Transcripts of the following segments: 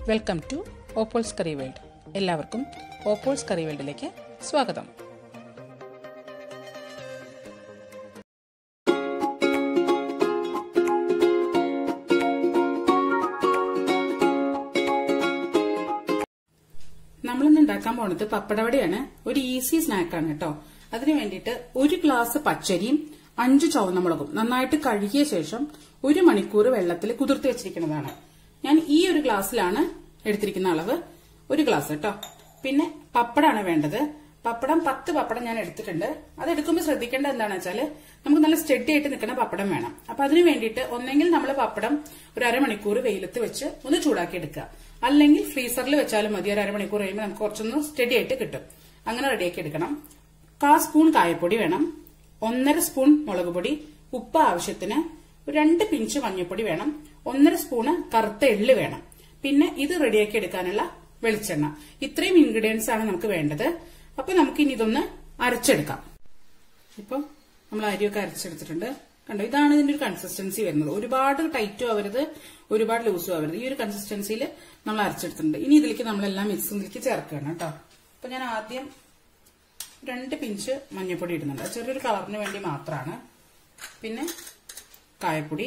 welcome to Oppol's curry world എല്ലാവർക്കും ഓപ്പോൾസ് കറി വേൾഡിലേക്ക് സ്വാഗതം നമ്മളിന്ന് ഉണ്ടാക്കാൻ പോണത് പപ്പടവടയാണ് ഒരു ഈസി സ്നാക്കാണ് കേട്ടോ അതിനു വേണ്ടിയിട്ട് ഒരു ഗ്ലാസ് പച്ചരിയും അഞ്ച് ചുവന്നമുളകും നന്നായിട്ട് കഴുകിയ ശേഷം ഒരു മണിക്കൂർ വെള്ളത്തിൽ കുതിർത്തി വെച്ചിരിക്കുന്നതാണ് ഞാൻ ഈ ഒരു ഗ്ലാസ്സിലാണ് എടുത്തിരിക്കുന്ന അളവ് ഒരു ഗ്ലാസ് കേട്ടോ പിന്നെ പപ്പടാണ് വേണ്ടത് പപ്പടം പത്ത് പപ്പടം ഞാൻ എടുത്തിട്ടുണ്ട് അത് എടുക്കുമ്പോൾ ശ്രദ്ധിക്കേണ്ട എന്താണെന്ന് വെച്ചാൽ നമുക്ക് നല്ല സ്റ്റഡി ആയിട്ട് നിൽക്കുന്ന പപ്പടം വേണം അപ്പൊ അതിന് വേണ്ടിയിട്ട് ഒന്നെങ്കിൽ നമ്മൾ പപ്പടം ഒരു അരമണിക്കൂർ വെയിലത്ത് വെച്ച് ഒന്ന് ചൂടാക്കി എടുക്കുക അല്ലെങ്കിൽ ഫ്രീസറിൽ വെച്ചാലും മതി ഒരു അരമണിക്കൂർ കഴിയുമ്പോൾ നമുക്ക് കുറച്ചൊന്ന് സ്റ്റഡി ആയിട്ട് കിട്ടും അങ്ങനെ റെഡിയാക്കി എടുക്കണം കാ സ്പൂൺ കായപ്പൊടി വേണം ഒന്നര സ്പൂൺ മുളക് പൊടി ഉപ്പ് ആവശ്യത്തിന് ഒരു രണ്ട് പിഞ്ച് മഞ്ഞൾപ്പൊടി വേണം ഒന്നര സ്പൂണ് കറുത്ത എള്ള് വേണം പിന്നെ ഇത് റെഡിയാക്കി എടുക്കാനുള്ള വെളിച്ചെണ്ണ ഇത്രയും ഇൻഗ്രീഡിയൻസ് ആണ് നമുക്ക് വേണ്ടത് അപ്പൊ നമുക്ക് ഇനി ഇതൊന്ന് അരച്ചെടുക്കാം ഇപ്പം നമ്മൾ അരിയൊക്കെ അരച്ചെടുത്തിട്ടുണ്ട് കണ്ടോ ഇതാണ് ഇതിന്റെ ഒരു കൺസിസ്റ്റൻസി വരുന്നത് ഒരുപാട് ടൈറ്റും ആവരുത് ഒരുപാട് ലൂസും ആവരുത് ഈ ഒരു കൺസിസ്റ്റൻസിയിൽ നമ്മൾ അരച്ചെടുത്തിട്ടുണ്ട് ഇനി ഇതിലേക്ക് നമ്മളെല്ലാം മിക്സിലേക്ക് ചേർക്കുകയാണ് കേട്ടോ അപ്പൊ ഞാൻ ആദ്യം രണ്ട് പിഞ്ച് മഞ്ഞൾപ്പൊടി ഇടുന്നുണ്ട് അത് ചെറിയൊരു കളറിന് വേണ്ടി മാത്രമാണ് പിന്നെ കായപ്പൊടി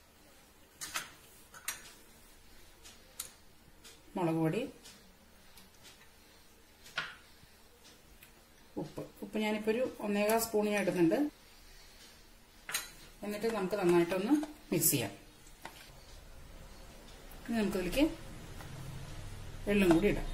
മുളക് പൊടി ഉപ്പ് ഉപ്പ് ഞാനിപ്പോ ഒരു ഒന്നേകാൽ സ്പൂൺ ഞാൻ ഇടുന്നുണ്ട് എന്നിട്ട് നമുക്ക് നന്നായിട്ടൊന്ന് മിക്സ് ചെയ്യാം ഇനി നമുക്കിതിലേക്ക് വെള്ളം കൂടി ഇടാം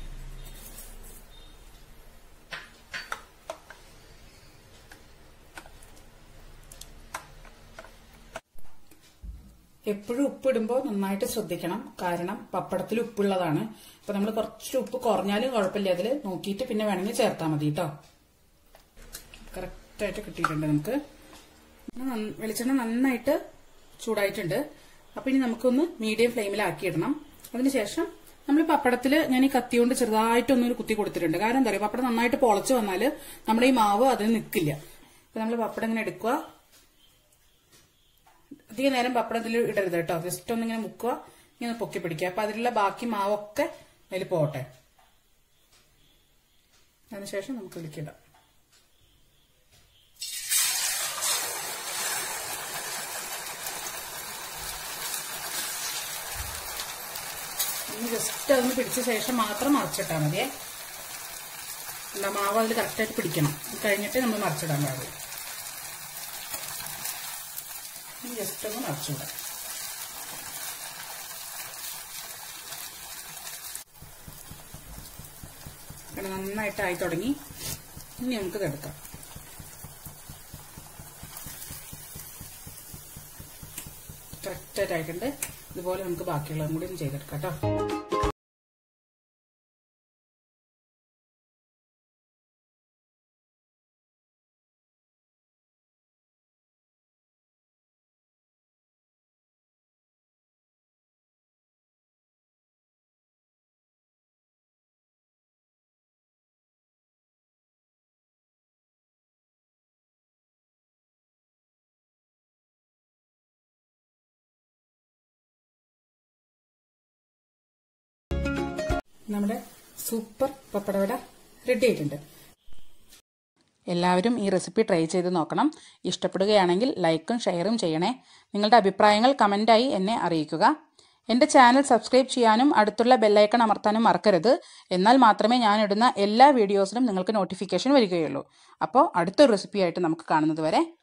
എപ്പോഴും ഉപ്പിടുമ്പോൾ നന്നായിട്ട് ശ്രദ്ധിക്കണം കാരണം പപ്പടത്തിൽ ഉപ്പുള്ളതാണ് അപ്പൊ നമ്മൾ കുറച്ച് ഉപ്പ് കുറഞ്ഞാലും കുഴപ്പമില്ല അതിൽ നോക്കിയിട്ട് പിന്നെ വേണമെങ്കിൽ ചേർത്താൽ മതി കേട്ടോ കറക്റ്റായിട്ട് കിട്ടിയിട്ടുണ്ട് നമുക്ക് നന്ന- വെളിച്ചെണ്ണ നന്നായിട്ട് ചൂടായിട്ടുണ്ട് അപ്പൊ ഇനി നമുക്കൊന്ന് മീഡിയം ഫ്ലെയിമിലാക്കിയിടണം അതിനുശേഷം നമ്മൾ പപ്പടത്തിൽ ഞാൻ ഈ കത്തി കൊണ്ട് ചെറുതായിട്ടൊന്നൊരു കുത്തി കൊടുത്തിട്ടുണ്ട് കാരണം എന്താ പറയുക പപ്പടം നന്നായിട്ട് പൊളച്ച് വന്നാൽ നമ്മുടെ ഈ മാവ് അതിന് നിൽക്കില്ല അപ്പൊ നമ്മൾ പപ്പടം ഇങ്ങനെ എടുക്കുക അധിക നേരം പപ്പടം ഇതിൽ ഇടരുത് കേട്ടോ ജസ്റ്റ് ഒന്നിങ്ങനെ മുക്കുക ഇങ്ങനെ പൊക്കി പിടിക്കുക അപ്പൊ അതിലുള്ള ബാക്കി മാവൊക്കെ അതിൽ പോട്ടെ അതിനുശേഷം നമുക്ക് ഇതിലേക്കിടാം ഒന്ന് ജസ്റ്റ് അതൊന്ന് പിടിച്ച ശേഷം മാത്രം മറിച്ചിട്ടാൽ മതിയേ എന്താ മാവ് അതിൽ കറക്റ്റായിട്ട് പിടിക്കണം ഇത് കഴിഞ്ഞിട്ട് നമ്മൾ മറിച്ചിടാൻ പാടില്ല ജസ്റ്റ് ഒന്ന് മറിച്ചുവിടാം ഇവിടെ നന്നായിട്ട് ആയി തുടങ്ങി ഇനി നമുക്ക് ഇതെടുക്കാം കറക്റ്റായിട്ട് ആയിട്ടുണ്ട് ഇതുപോലെ നമുക്ക് ബാക്കിയുള്ളതും കൂടി ഒന്ന് ചെയ്തെടുക്കാം കേട്ടോ നമ്മുടെ സൂപ്പർ പപ്പടവട റെഡി ആയിട്ടുണ്ട് എല്ലാവരും ഈ റെസിപ്പി ട്രൈ ചെയ്ത് നോക്കണം ഇഷ്ടപ്പെടുകയാണെങ്കിൽ ലൈക്കും ഷെയറും ചെയ്യണേ നിങ്ങളുടെ അഭിപ്രായങ്ങൾ കമൻറ്റായി എന്നെ അറിയിക്കുക എൻ്റെ ചാനൽ സബ്സ്ക്രൈബ് ചെയ്യാനും അടുത്തുള്ള ബെല്ലൈക്കൺ അമർത്താനും മറക്കരുത് എന്നാൽ മാത്രമേ ഞാൻ ഇടുന്ന എല്ലാ വീഡിയോസിലും നിങ്ങൾക്ക് നോട്ടിഫിക്കേഷൻ വരികയുള്ളൂ അപ്പോൾ അടുത്തൊരു റെസിപ്പിയായിട്ട് നമുക്ക് കാണുന്നത് വരെ